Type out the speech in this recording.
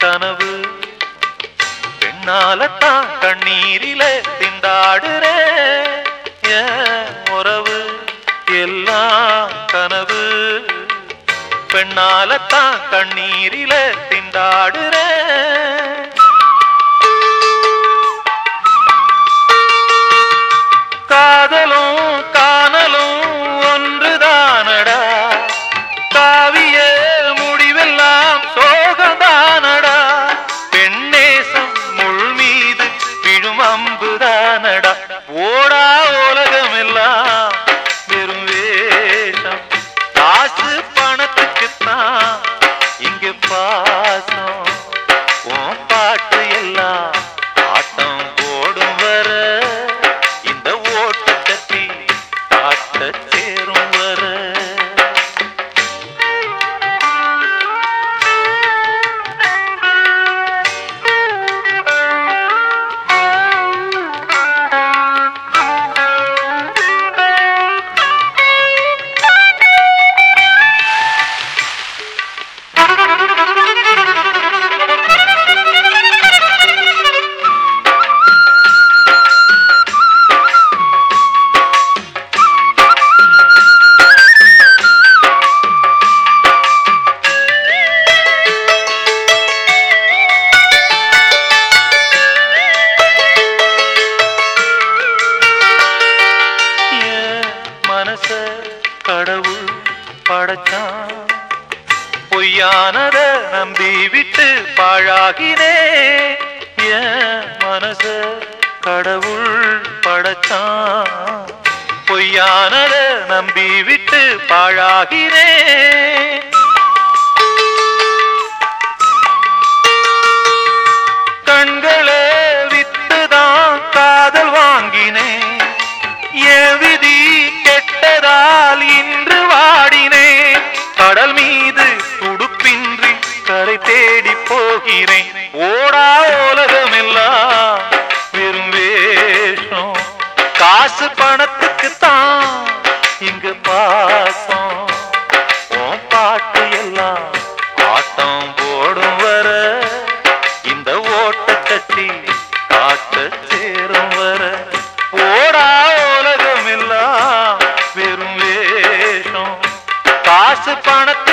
கனவு பெண்ணாலத்தான் கண்ணீரில திண்டாடுற என் உறவு எல்லாம் கனவு பெண்ணாலத்தான் கண்ணீரில திண்டாடுற காதலும் காணலும் ஒன்றுதானடா காவிய முடிவெல்லாம் சோகந்தானடா பெண்ணேசம் முள் மீது விழும் அம்புதானடா ஓடா உலகமெல்லாம் வெறும் வேஷம் காசு பணத்துக்குத்தான் இங்க பாசம் உன் பாட்டு எல்லாம் ஆட்டம் போடும் வர இந்த ஓட்டு கட்டி காட்ட சேரும் வர என் மனச கடவுள் படைச்சான் பொய்யானத நம்பி விட்டு பாழாகினே என் மனச கடவுள் படைச்சான் பொய்யானத நம்பி விட்டு பாழாகினே கண்களே வித்துதான் காதல் வாங்கினேன் என் விதி கெட்டதால் இன்று வாடினேன் கடல் மீது துடுப்பின்றி கரை தேடி போகிறேன் ஓடா உலகமெல்லாம் வெறும் வேஷம் காசு பணத்துக்கு தான் இங்கு பாசம் உன் பாட்டு எல்லாம் ஆட்டம் போடும் வர இந்த ஓட்ட கட்டி காட்ட சேரும் வர ஓடா உலகம் எல்லாம் வெறும் வேஷம் காசு பணத்தை